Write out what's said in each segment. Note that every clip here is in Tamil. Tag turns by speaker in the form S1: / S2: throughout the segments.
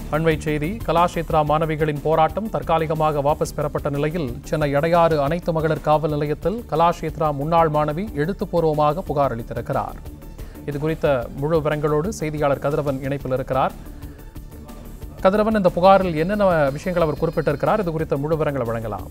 S1: அண்மைச் செய்தி கலாஷேத்ரா மாணவிகளின் போராட்டம் தற்காலிகமாக வாபஸ் பெறப்பட்ட நிலையில் சென்னை எடையாறு அனைத்து மகளிர் காவல் நிலையத்தில் கலாஷேத்ரா முன்னாள் மாணவி எழுத்துப்பூர்வமாக புகார் அளித்திருக்கிறார் இது குறித்த முழு விவரங்களோடு செய்தியாளர் கதிரவன் இணைப்பில் இருக்கிறார் கதிரவன் இந்த புகாரில் என்னென்ன விஷயங்கள் அவர் குறிப்பிட்டிருக்கிறார் இது குறித்த முழு விவரங்களை வழங்கலாம்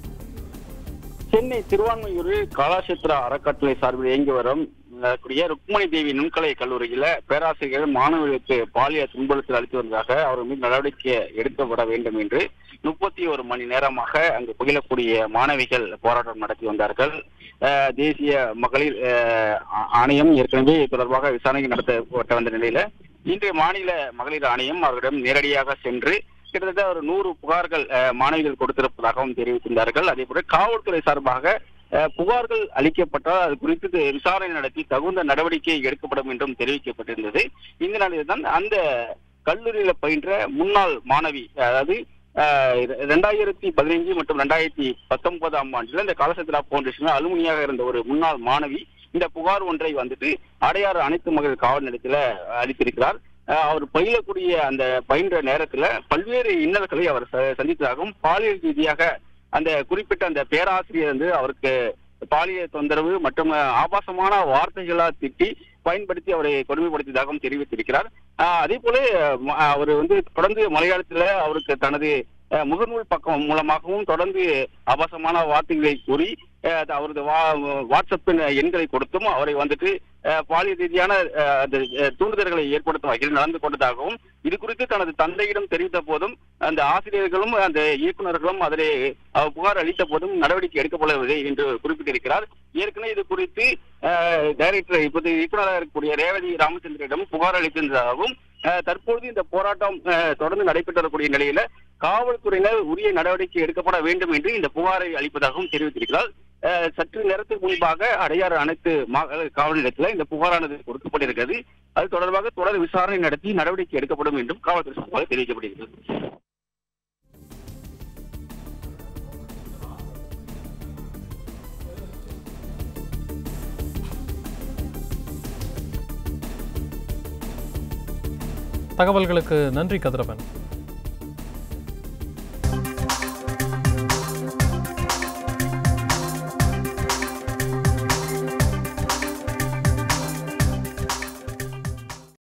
S2: சென்னை திருவான்மையூரில் கலாஷேத்ரா அறக்கட்டளை சார்பில் இயங்கி வரும் அஹ், கூடிய ருக்மணி தேவி நுண்கலை கல்லூரியில பேராசிரியர்கள் மாணவர்களுக்கு பாலியல் துன்புறுத்தல் அளித்து வந்ததாக அவர் மீது நடவடிக்கை எடுக்கப்பட வேண்டும் என்று முப்பத்தி ஒரு மணி நேரமாக அங்கு பயிலக்கூடிய மாணவிகள் போராட்டம் நடத்தி வந்தார்கள் அஹ், தேசிய மகளிர் அஹ், ஆ- ஆணையம் ஏற்கனவே இது தொடர்பாக விசாரணை நடத்தப்பட்ட வந்த நிலையில இன்று மாநில மகளிர் ஆணையம் அவர்களிடம் நேரடியாக சென்று கிட்டத்தட்ட ஒரு நூறு புகார்கள் அஹ், மாணவிகள் கொடுத்திருப்பதாகவும் தெரிவித்திருந்தார்கள் அதே போல காவல்துறை சார்பாக அஹ், புகார்கள் அளிக்கப்பட்டால் அது குறித்து து- விசாரணை நடத்தி தகுந்த நடவடிக்கை எடுக்கப்படும் என்றும் தெரிவிக்கப்பட்டிருந்தது இந்த நிலையில் தான் அந்த கல்லூரியில பயின்ற முன்னாள் மாணவி அதாவது ரெண்டாயிரத்தி பதினைஞ்சு மற்றும் ரெண்டாயிரத்தி பத்தொன்பதாம் ஆண்டுல இந்த காலசத்ரா பவுண்டேஷன் அலுமினியாக இருந்த ஒரு முன்னாள் மாணவி இந்த புகார் ஒன்றை வந்துட்டு அடையாறு அனைத்து மகளிர் காவல் நிலையத்துல அளித்திருக்கிறார் அஹ் அவர் பயிலக்கூடிய அந்த பயின்ற நேரத்துல பல்வேறு இன்னல்களை அவர் ச- சந்தித்ததாகவும் பாலியல் ரீதியாக அந்த குறிப்பிட்ட அந்த பேராசிரியர் வந்து அவருக்கு பாலியல் தொந்தரவு மற்றும் அஹ், ஆபாசமான வார்த்தைகளா திட்டி பயன்படுத்தி அவரை கொடுமைப்படுத்தியதாகவும் தெரிவித்திருக்கிறார் அஹ், அதே போல ம- அவர் வந்து தொடர்ந்து மலையாளத்துல அவருக்கு தனது அஹ், முகநூல் பக்கம் மூலமாகவும் தொடர்ந்து ஆபாசமான வார்த்தைகளை கூறி அஹ், அது அவரது வா- வாட்ஸ்அப்பின் எண்களை கொடுத்தும் அவரை வந்துட்டு அஹ், பாலியல் ரீதியான அஹ், அந்த அஹ், தூண்டுதல்களை ஏற்படுத்தும் வகையில் நடந்து கொண்டதாகவும் இது குறித்து தனது தந்தையிடம் தெரிவித்த போதும் அந்த ஆசிரியர்களும் அந்த இயக்குநர்களும் அதிலே அஹ், புகார் அளித்த போதும் நடவடிக்கை எடுக்கப்படவில்லை என்று குறிப்பிட்டிருக்கிறார் ஏற்கனவே இது குறித்து அஹ், டைரக்டர் இப்போது இயக்குநராக இருக்கக்கூடிய ரேவதி ராமச்சந்திரனிடம் புகார் அளித்திருந்ததாகவும் அஹ், தற்பொழுது இந்த போராட்டம் அஹ், தொடர்ந்து நடைபெற்று வரக்கூடிய நிலையில காவல்துறையினர் உரிய நடவடிக்கை எடுக்கப்பட வேண்டும் என்று இந்த புகாரை அளிப்பதாகவும் தெரிவித்திருக்கிறார் அஹ், சற்று நேரத்துக்கு முன்பாக அடையாறு அனைத்து மா- காவல் நிலையத்தில் இந்த புகாரானது கொடுக்கப்பட்டிருக்கிறது அது தொடர்பாக தொடர் விசாரணை நடத்தி நடவடிக்கை எடுக்கப்படும் என்றும் காவல்துறை சார்பாக தெரிவிக்கப்படுகிறது
S1: தகவல்களுக்கு நன்றி கதிரவன்